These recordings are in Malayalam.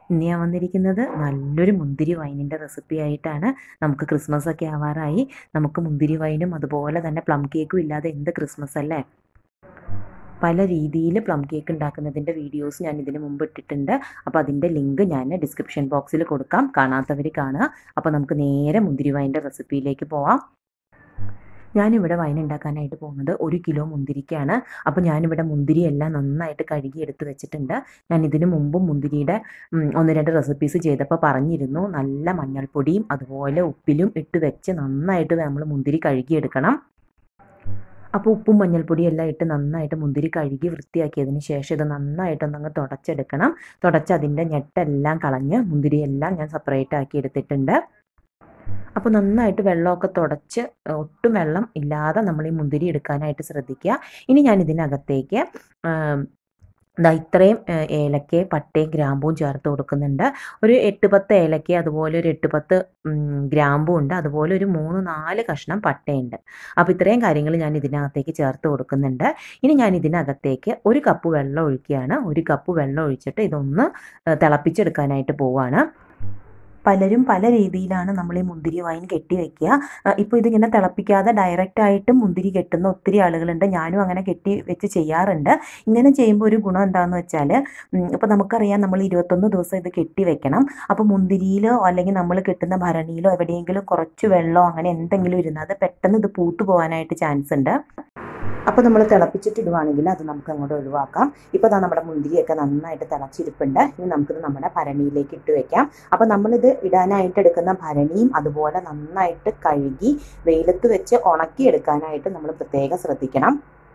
ഇന്ന് ഞാൻ വന്നിരിക്കുന്നത് നല്ലൊരു മുന്തിരി വൈനിൻ്റെ റെസിപ്പി ആയിട്ടാണ് നമുക്ക് ക്രിസ്മസ് ഒക്കെ ആവാറായി നമുക്ക് മുന്തിരി വൈനും അതുപോലെ തന്നെ പ്ലം കേക്കും ഇല്ലാതെ എന്ത് ക്രിസ്മസ് അല്ലേ പല രീതിയിൽ പ്ലം കേക്ക് ഉണ്ടാക്കുന്നതിൻ്റെ വീഡിയോസ് ഞാൻ ഇതിന് മുമ്പ് ഇട്ടിട്ടുണ്ട് അപ്പോൾ അതിൻ്റെ ലിങ്ക് ഞാൻ ഡിസ്ക്രിപ്ഷൻ ബോക്സിൽ കൊടുക്കാം കാണാത്തവർ കാണുക അപ്പോൾ നമുക്ക് നേരെ മുന്തിരി വൈൻ്റെ റെസിപ്പിയിലേക്ക് പോവാം ഞാനിവിടെ വൈൻ ഉണ്ടാക്കാനായിട്ട് പോകുന്നത് ഒരു കിലോ മുന്തിരിക്കാണ് അപ്പോൾ ഞാനിവിടെ മുന്തിരി എല്ലാം നന്നായിട്ട് കഴുകി എടുത്ത് വെച്ചിട്ടുണ്ട് ഞാൻ ഇതിന് മുമ്പും മുന്തിരിയുടെ ഒന്ന് രണ്ട് റെസിപ്പീസ് ചെയ്തപ്പോൾ പറഞ്ഞിരുന്നു നല്ല മഞ്ഞൾപ്പൊടിയും അതുപോലെ ഉപ്പിലും ഇട്ട് വെച്ച് നന്നായിട്ട് നമ്മൾ മുന്തിരി കഴുകിയെടുക്കണം അപ്പോൾ ഉപ്പും മഞ്ഞൾപ്പൊടിയും എല്ലാം ഇട്ട് നന്നായിട്ട് മുന്തിരി കഴുകി വൃത്തിയാക്കിയതിന് ശേഷം ഇത് നന്നായിട്ടൊന്നങ്ങ് തുടച്ചെടുക്കണം തുടച്ച് അതിൻ്റെ ഞെട്ടെല്ലാം കളഞ്ഞ് മുന്തിരിയെല്ലാം ഞാൻ സെപ്പറേറ്റ് ആക്കി എടുത്തിട്ടുണ്ട് അപ്പോൾ നന്നായിട്ട് വെള്ളമൊക്കെ തുടച്ച് ഒട്ടും വെള്ളം ഇല്ലാതെ നമ്മൾ ഈ മുന്തിരി എടുക്കാനായിട്ട് ശ്രദ്ധിക്കുക ഇനി ഞാൻ ഇതിനകത്തേക്ക് ദാ ഇത്രയും ഏലക്ക പട്ടയും ഗ്രാമ്പും ചേർത്ത് കൊടുക്കുന്നുണ്ട് ഒരു എട്ട് പത്ത് ഏലക്ക അതുപോലെ ഒരു എട്ട് പത്ത് ഗ്രാമ്പും ഉണ്ട് അതുപോലെ ഒരു മൂന്ന് നാല് കഷ്ണം പട്ടയുണ്ട് അപ്പോൾ ഇത്രയും കാര്യങ്ങൾ ഞാൻ ഇതിനകത്തേക്ക് ചേർത്ത് കൊടുക്കുന്നുണ്ട് ഇനി ഞാൻ ഇതിനകത്തേക്ക് ഒരു കപ്പ് വെള്ളം ഒഴിക്കുകയാണ് ഒരു കപ്പ് വെള്ളം ഒഴിച്ചിട്ട് ഇതൊന്ന് തിളപ്പിച്ചെടുക്കാനായിട്ട് പോവാണ് പലരും പല രീതിയിലാണ് നമ്മൾ ഈ മുന്തിരി വൈൻ കെട്ടി വെക്കുക ഇപ്പോൾ ഇതിങ്ങനെ തിളപ്പിക്കാതെ ഡയറക്റ്റ് ആയിട്ട് മുന്തിരി കെട്ടുന്ന ഒത്തിരി ആളുകളുണ്ട് ഞാനും അങ്ങനെ കെട്ടി വെച്ച് ചെയ്യാറുണ്ട് ഇങ്ങനെ ചെയ്യുമ്പോൾ ഒരു ഗുണം എന്താണെന്ന് വെച്ചാൽ ഇപ്പോൾ നമുക്കറിയാം നമ്മൾ ഇരുപത്തൊന്ന് ദിവസം ഇത് കെട്ടി വെക്കണം അപ്പോൾ മുന്തിരിയിലോ അല്ലെങ്കിൽ നമ്മൾ കെട്ടുന്ന ഭരണിയിലോ എവിടെയെങ്കിലും കുറച്ച് വെള്ളമോ അങ്ങനെ എന്തെങ്കിലും ഇരുന്നാൽ അത് പെട്ടെന്ന് ഇത് പൂത്തു പോകാനായിട്ട് ചാൻസ് ഉണ്ട് അപ്പോൾ നമ്മൾ തിളപ്പിച്ചിട്ടിടുവാണെങ്കിൽ അത് നമുക്ക് അങ്ങോട്ട് ഒഴിവാക്കാം ഇപ്പോൾ ദാ നമ്മുടെ മുന്തിരിയൊക്കെ നന്നായിട്ട് തിളച്ചിരിപ്പുണ്ട് ഇനി നമുക്കിത് നമ്മുടെ ഭരണിയിലേക്ക് ഇട്ട് വെക്കാം അപ്പോൾ നമ്മളിത് ഇടാനായിട്ട് എടുക്കുന്ന ഭരണിയും അതുപോലെ നന്നായിട്ട് കഴുകി വെയിലത്ത് വെച്ച് ഉണക്കിയെടുക്കാനായിട്ട് നമ്മൾ പ്രത്യേകം ശ്രദ്ധിക്കണം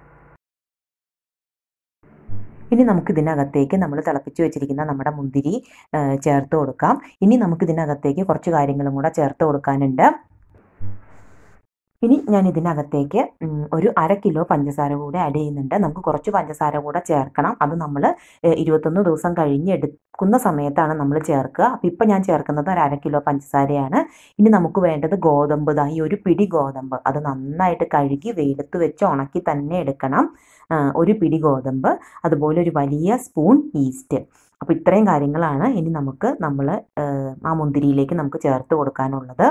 ഇനി നമുക്ക് ഇതിനകത്തേക്ക് നമ്മൾ തിളപ്പിച്ച് വെച്ചിരിക്കുന്ന നമ്മുടെ മുന്തിരി ചേർത്ത് കൊടുക്കാം ഇനി നമുക്ക് ഇതിനകത്തേക്ക് കുറച്ച് കാര്യങ്ങളും കൂടെ ചേർത്ത് കൊടുക്കാനുണ്ട് ഇനി ഞാൻ ഇതിനകത്തേക്ക് ഒരു അര കിലോ പഞ്ചസാര കൂടെ ആഡ് ചെയ്യുന്നുണ്ട് നമുക്ക് കുറച്ച് പഞ്ചസാര കൂടെ ചേർക്കണം അത് നമ്മൾ ഇരുപത്തൊന്ന് ദിവസം കഴിഞ്ഞ് എടുക്കുന്ന സമയത്താണ് നമ്മൾ ചേർക്കുക അപ്പം ഇപ്പം ഞാൻ ചേർക്കുന്നത് ഒരു അര കിലോ പഞ്ചസാരയാണ് ഇനി നമുക്ക് വേണ്ടത് ഗോതമ്പ് ദാ ഈ ഒരു പിടി ഗോതമ്പ് അത് നന്നായിട്ട് കഴുകി വെയിലത്ത് വെച്ച് ഉണക്കി തന്നെ എടുക്കണം ഒരു പിടി ഗോതമ്പ് അതുപോലെ ഒരു വലിയ സ്പൂൺ ഈസ്റ്റ് അപ്പോൾ ഇത്രയും കാര്യങ്ങളാണ് ഇനി നമുക്ക് നമ്മൾ ആ മുന്തിരിയിലേക്ക് നമുക്ക് ചേർത്ത് കൊടുക്കാനുള്ളത്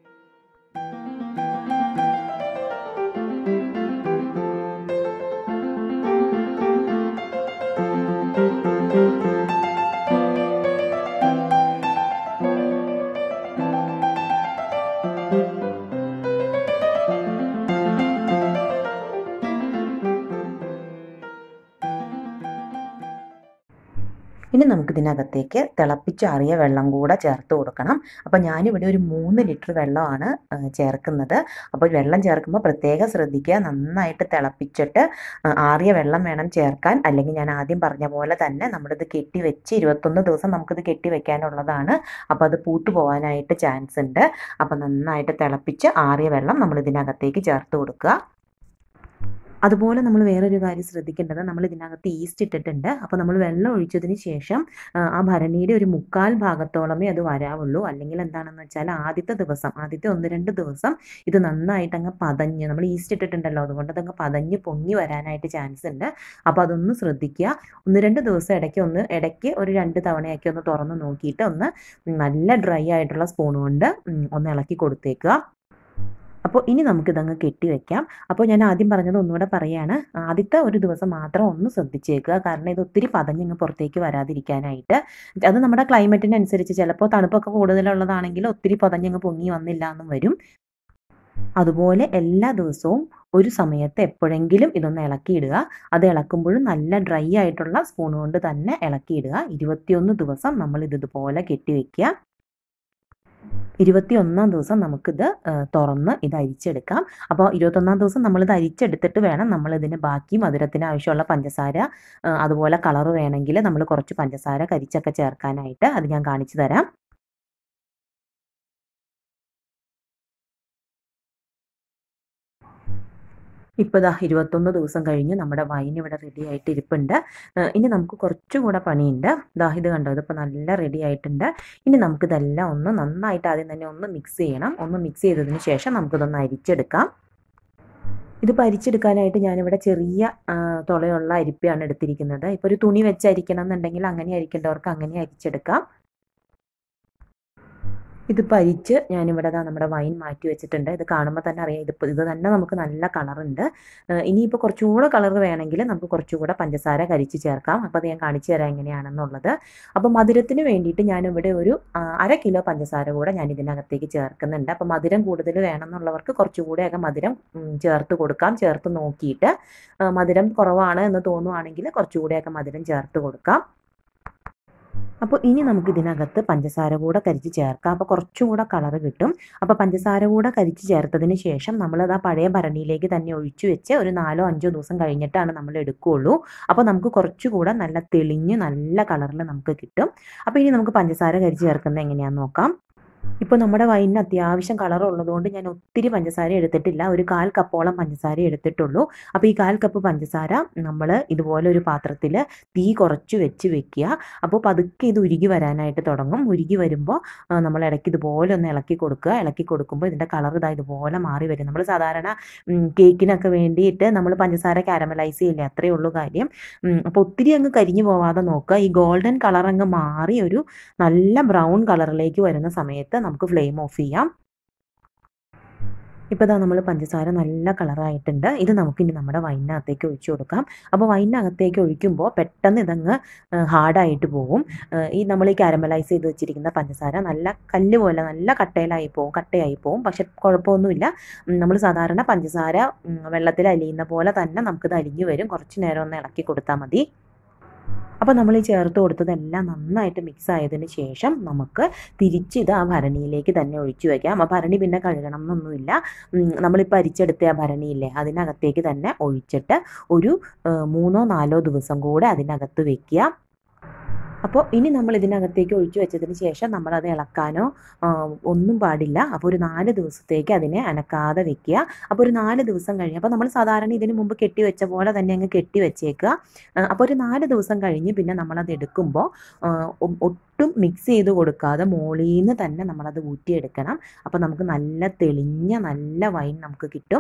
ഇനി നമുക്കിതിനകത്തേക്ക് തിളപ്പിച്ചാറിയ വെള്ളം കൂടെ ചേർത്ത് കൊടുക്കണം അപ്പോൾ ഞാനിവിടെ ഒരു മൂന്ന് ലിറ്റർ വെള്ളമാണ് ചേർക്കുന്നത് അപ്പോൾ വെള്ളം ചേർക്കുമ്പോൾ പ്രത്യേകം ശ്രദ്ധിക്കുക നന്നായിട്ട് തിളപ്പിച്ചിട്ട് ആറിയ വെള്ളം വേണം ചേർക്കാൻ അല്ലെങ്കിൽ ഞാൻ ആദ്യം പറഞ്ഞ പോലെ തന്നെ നമ്മളിത് കെട്ടി വെച്ച് ഇരുപത്തൊന്ന് ദിവസം നമുക്കിത് കെട്ടി വെക്കാനുള്ളതാണ് അപ്പോൾ അത് പൂത്തു പോകാനായിട്ട് ചാൻസ് ഉണ്ട് അപ്പോൾ നന്നായിട്ട് തിളപ്പിച്ച് ആറിയ വെള്ളം നമ്മൾ ഇതിനകത്തേക്ക് ചേർത്ത് കൊടുക്കുക അതുപോലെ നമ്മൾ വേറൊരു കാര്യം ശ്രദ്ധിക്കേണ്ടത് നമ്മൾ ഇതിനകത്ത് ഈസ്റ്റ് ഇട്ടിട്ടുണ്ട് അപ്പോൾ നമ്മൾ വെള്ളം ഒഴിച്ചതിന് ശേഷം ആ ഭരണിയുടെ ഒരു മുക്കാൽ ഭാഗത്തോളമേ അത് വരാവുള്ളൂ അല്ലെങ്കിൽ എന്താണെന്ന് വെച്ചാൽ ആദ്യത്തെ ദിവസം ആദ്യത്തെ ഒന്ന് രണ്ട് ദിവസം ഇത് നന്നായിട്ട് അങ്ങ് പതഞ്ഞ് നമ്മൾ ഈസ്റ്റ് ഇട്ടിട്ടുണ്ടല്ലോ അതുകൊണ്ട് അതങ്ങ് പതഞ്ഞ് പൊങ്ങി വരാനായിട്ട് ചാൻസ് ഉണ്ട് അപ്പോൾ അതൊന്ന് ശ്രദ്ധിക്കുക ഒന്ന് രണ്ട് ദിവസം ഇടയ്ക്ക് ഒന്ന് ഇടയ്ക്ക് ഒരു രണ്ട് തവണയൊക്കെ ഒന്ന് തുറന്ന് നോക്കിയിട്ട് ഒന്ന് നല്ല ഡ്രൈ ആയിട്ടുള്ള സ്പൂൺ കൊണ്ട് ഒന്ന് ഇളക്കി കൊടുത്തേക്കുക അപ്പോൾ ഇനി നമുക്കിതങ്ങ് കെട്ടി വെക്കാം അപ്പോൾ ഞാൻ ആദ്യം പറഞ്ഞത് ഒന്നുകൂടെ പറയാണ് ആദ്യത്തെ ഒരു ദിവസം മാത്രം ഒന്ന് ശ്രദ്ധിച്ചേക്കുക കാരണം ഇത് ഒത്തിരി പതഞ്ഞങ്ങ് പുറത്തേക്ക് വരാതിരിക്കാനായിട്ട് അത് നമ്മുടെ ക്ലൈമറ്റിനനുസരിച്ച് ചിലപ്പോൾ തണുപ്പൊക്കെ കൂടുതലുള്ളതാണെങ്കിൽ ഒത്തിരി പതഞ്ഞങ്ങ് പൊങ്ങി വന്നില്ല എന്നും വരും അതുപോലെ എല്ലാ ദിവസവും ഒരു സമയത്ത് എപ്പോഴെങ്കിലും ഇതൊന്ന് ഇളക്കിയിടുക അത് ഇളക്കുമ്പോഴും നല്ല ഡ്രൈ ആയിട്ടുള്ള സ്പൂൺ കൊണ്ട് തന്നെ ഇളക്കിയിടുക ഇരുപത്തിയൊന്ന് ദിവസം നമ്മൾ ഇത് ഇതുപോലെ കെട്ടിവെക്കുക ഇരുപത്തിയൊന്നാം ദിവസം നമുക്കിത് തുറന്ന് ഇത് അരിച്ചെടുക്കാം അപ്പോൾ ഇരുപത്തൊന്നാം ദിവസം നമ്മളിത് അരിച്ചെടുത്തിട്ട് വേണം നമ്മളിതിന് ബാക്കി മധുരത്തിന് ആവശ്യമുള്ള പഞ്ചസാര അതുപോലെ കളറ് വേണമെങ്കിൽ നമ്മൾ കുറച്ച് പഞ്ചസാര കരിച്ചൊക്കെ ചേർക്കാനായിട്ട് അത് ഞാൻ കാണിച്ചു തരാം ഇപ്പോൾ ഇതാ ഇരുപത്തൊന്ന് ദിവസം കഴിഞ്ഞ് നമ്മുടെ വൈൻ ഇവിടെ റെഡി ആയിട്ട് ഇരിപ്പുണ്ട് ഇനി നമുക്ക് കുറച്ചുകൂടെ പണിയുണ്ട് ദാ ഇത് കണ്ടോ ഇതിപ്പോൾ നല്ല റെഡി ആയിട്ടുണ്ട് ഇനി നമുക്കിതെല്ലാം ഒന്ന് നന്നായിട്ട് ആദ്യം തന്നെ ഒന്ന് മിക്സ് ചെയ്യണം ഒന്ന് മിക്സ് ചെയ്തതിന് ശേഷം നമുക്കിതൊന്ന് അരിച്ചെടുക്കാം ഇത് പരിച്ചെടുക്കാനായിട്ട് ഞാനിവിടെ ചെറിയ ആ, തുളയുള്ള അരിപ്പയാണ് എടുത്തിരിക്കുന്നത് ഇപ്പോൾ ഒരു തുണി വെച്ച് അരിക്കണം എന്നുണ്ടെങ്കിൽ അങ്ങനെ അരിക്കേണ്ടവർക്ക് അങ്ങനെ അരിച്ചെടുക്കാം ഇത് പരിച്ച് ഞാനിവിടെ ദാ നമ്മുടെ വൈൻ മാറ്റി വെച്ചിട്ടുണ്ട് ഇത് കാണുമ്പോൾ തന്നെ അറിയാം ഇതിപ്പോൾ ഇത് തന്നെ നമുക്ക് നല്ല കളറുണ്ട് ഇനിയിപ്പോൾ കുറച്ചും കൂടെ കളർ വേണമെങ്കിൽ നമുക്ക് കുറച്ചുകൂടെ പഞ്ചസാര കരിച്ച് ചേർക്കാം അപ്പോൾ അത് ഞാൻ കാണിച്ചു തരാം എങ്ങനെയാണെന്നുള്ളത് അപ്പോൾ മധുരത്തിന് വേണ്ടിയിട്ട് ഞാനിവിടെ ഒരു ആ, അര കിലോ പഞ്ചസാര കൂടെ ഞാൻ ഇതിനകത്തേക്ക് ചേർക്കുന്നുണ്ട് അപ്പോൾ മധുരം കൂടുതൽ വേണമെന്നുള്ളവർക്ക് കുറച്ചുകൂടെയൊക്കെ മധുരം ഉം, ചേർത്ത് കൊടുക്കാം ചേർത്ത് നോക്കിയിട്ട് ആ, മധുരം കുറവാണ് എന്ന് തോന്നുവാണെങ്കിൽ കുറച്ചുകൂടെയൊക്കെ മധുരം ചേർത്ത് കൊടുക്കാം അപ്പോൾ ഇനി നമുക്ക് ഇതിനകത്ത് പഞ്ചസാര കൂടെ കരിച്ച് ചേർക്കാം അപ്പോൾ കുറച്ചും കൂടെ കളറ് കിട്ടും അപ്പോൾ പഞ്ചസാര കൂടെ കരിച്ച് ചേർത്തതിന് ശേഷം നമ്മളത് ആ പഴയ ഭരണിയിലേക്ക് തന്നെ ഒഴിച്ചു വെച്ച് ഒരു നാലോ അഞ്ചോ ദിവസം കഴിഞ്ഞിട്ടാണ് നമ്മൾ എടുക്കുകയുള്ളൂ അപ്പോൾ നമുക്ക് കുറച്ചുകൂടെ നല്ല തെളിഞ്ഞ് നല്ല കളറിൽ നമുക്ക് കിട്ടും അപ്പോൾ ഇനി നമുക്ക് പഞ്ചസാര കരിച്ച് ചേർക്കുന്നത് എങ്ങനെയാണെന്ന് നോക്കാം ഇപ്പോൾ നമ്മുടെ വൈനിന് അത്യാവശ്യം കളർ ഉള്ളതുകൊണ്ട് ഞാൻ ഒത്തിരി പഞ്ചസാര എടുത്തിട്ടില്ല ഒരു കാൽ കപ്പോളം പഞ്ചസാര എടുത്തിട്ടുള്ളൂ അപ്പോൾ ഈ കാൽ കപ്പ് പഞ്ചസാര നമ്മൾ ഇതുപോലെ ഒരു പാത്രത്തിൽ തീ കുറച്ച് വെച്ച് വെക്കുക അപ്പോൾ പതുക്കെ ഇത് ഉരുകി വരാനായിട്ട് തുടങ്ങും ഉരുകി വരുമ്പോൾ ആ, നമ്മൾ ഇടയ്ക്ക് ഇതുപോലെ ഒന്ന് ഇളക്കി കൊടുക്കുക ഇളക്കി കൊടുക്കുമ്പോൾ ഇതിൻ്റെ കളർ ഇതാ ഇതുപോലെ മാറി വരും നമ്മൾ സാധാരണ ഉം, കേക്കിനൊക്കെ വേണ്ടിയിട്ട് നമ്മൾ പഞ്ചസാര കാരമലൈസ് ചെയ്യില്ലേ അത്രയേ ഉള്ളൂ കാര്യം ഉം, അപ്പോൾ ഒത്തിരി അങ്ങ് കരിഞ്ഞു പോവാതെ നോക്കുക ഈ ഗോൾഡൻ കളർ അങ്ങ് മാറി ഒരു നല്ല ബ്രൗൺ കളറിലേക്ക് വരുന്ന സമയത്ത് നമുക്ക് ഫ്ലെയിം ഓഫ് ചെയ്യാം ഇപ്പോൾ ഇതാ നമ്മൾ പഞ്ചസാര നല്ല കളറായിട്ടുണ്ട് ഇത് നമുക്കിനി നമ്മുടെ വൈനിനകത്തേക്ക് ഒഴിച്ചു കൊടുക്കാം അപ്പോൾ വൈനിനകത്തേക്ക് ഒഴിക്കുമ്പോൾ പെട്ടെന്ന് ഇതങ്ങ് ഹാർഡായിട്ട് പോകും ഏഹ് ഈ നമ്മൾ ഈ കാരമലൈസ് ചെയ്ത് വെച്ചിരിക്കുന്ന പഞ്ചസാര നല്ല കല്ല് പോലെ നല്ല കട്ടയിലായി പോകും കട്ടയായി പോകും പക്ഷെ കുഴപ്പമൊന്നുമില്ല നമ്മൾ സാധാരണ പഞ്ചസാര ഉം, വെള്ളത്തിൽ അലിയുന്ന പോലെ തന്നെ നമുക്കിത് അലിഞ്ഞു വരും കുറച്ച് നേരം ഒന്ന് ഇളക്കി കൊടുത്താൽ മതി അപ്പോൾ നമ്മൾ ഈ ചേർത്ത് കൊടുത്തതെല്ലാം നന്നായിട്ട് മിക്സ് ആയതിന് ശേഷം നമുക്ക് തിരിച്ച് ഇത് ആ ഭരണിയിലേക്ക് തന്നെ ഒഴിച്ചു വയ്ക്കാം ആ ഭരണി പിന്നെ കഴുകണം എന്നൊന്നുമില്ല ഉം, നമ്മളിപ്പോൾ അരിച്ചെടുത്ത ആ ഭരണിയില്ലേ അതിനകത്തേക്ക് തന്നെ ഒഴിച്ചിട്ട് ഒരു ഏഹ്, മൂന്നോ നാലോ ദിവസം കൂടെ അതിനകത്ത് വെക്കുക അപ്പോൾ ഇനി നമ്മൾ ഇതിനകത്തേക്ക് ഒഴിച്ചു വെച്ചതിന് ശേഷം നമ്മളത് ഇളക്കാനോ ആ, ഒന്നും പാടില്ല അപ്പോൾ ഒരു നാല് ദിവസത്തേക്ക് അതിനെ അനക്കാതെ വെക്കുക അപ്പോൾ ഒരു നാല് ദിവസം കഴിഞ്ഞ് അപ്പോൾ നമ്മൾ സാധാരണ ഇതിന് മുമ്പ് കെട്ടി വെച്ച പോലെ തന്നെ അങ്ങ് കെട്ടി വെച്ചേക്കുക ആ, അപ്പോൾ ഒരു നാല് ദിവസം കഴിഞ്ഞ് പിന്നെ നമ്മളത് എടുക്കുമ്പോൾ ആ, ഒ- ഒട്ടും മിക്സ് ചെയ്ത് കൊടുക്കാതെ മോളിൽ നിന്ന് തന്നെ നമ്മളത് ഊറ്റിയെടുക്കണം അപ്പോൾ നമുക്ക് നല്ല തെളിഞ്ഞ നല്ല വൈൻ നമുക്ക് കിട്ടും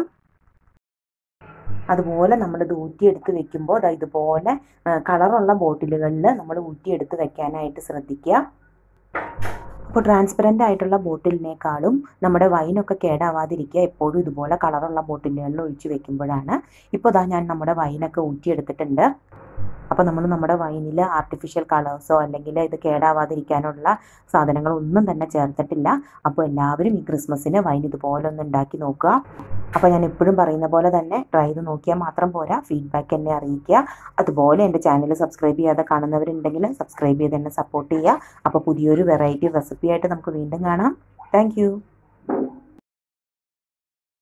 അതുപോലെ നമ്മളിത് ഊറ്റിയെടുത്ത് വെക്കുമ്പോൾ ദാ ഇതുപോലെ ആ, കളറുള്ള ബോട്ടിലുകളിൽ നമ്മൾ ഊറ്റിയെടുത്ത് വെക്കാനായിട്ട് ശ്രദ്ധിക്കുക അപ്പോൾ ട്രാൻസ്പെറൻ്റ് ആയിട്ടുള്ള ബോട്ടിലിനേക്കാളും നമ്മുടെ വൈനൊക്കെ കേടാവാതിരിക്കുക എപ്പോഴും ഇതുപോലെ കളറുള്ള ബോട്ടിലുകളിൽ ഒഴിച്ച് വെക്കുമ്പോഴാണ് ഇപ്പോൾ ദാ ഞാൻ നമ്മുടെ വൈനൊക്കെ ഊറ്റിയെടുത്തിട്ടുണ്ട് അപ്പോൾ നമ്മൾ നമ്മുടെ വൈനിൽ ആർട്ടിഫിഷ്യൽ കളേഴ്സോ അല്ലെങ്കിൽ ഇത് കേടാവാതിരിക്കാനുള്ള സാധനങ്ങളൊന്നും തന്നെ ചേർത്തിട്ടില്ല അപ്പോൾ എല്ലാവരും ഈ ക്രിസ്മസിന് വൈൻ ഇതുപോലെ ഒന്ന് ഉണ്ടാക്കി നോക്കുക അപ്പോൾ ഞാൻ എപ്പോഴും പറയുന്ന പോലെ തന്നെ ട്രൈ ചെയ്ത് നോക്കിയാൽ മാത്രം പോരാ ഫീഡ്ബാക്ക് എന്നെ അറിയിക്കുക അതുപോലെ എൻ്റെ ചാനൽ സബ്സ്ക്രൈബ് ചെയ്യാതെ കാണുന്നവരുണ്ടെങ്കിൽ സബ്സ്ക്രൈബ് ചെയ്ത് എന്നെ സപ്പോർട്ട് ചെയ്യുക അപ്പോൾ പുതിയൊരു വെറൈറ്റി റെസിപ്പി ആയിട്ട് നമുക്ക് വീണ്ടും കാണാം താങ്ക്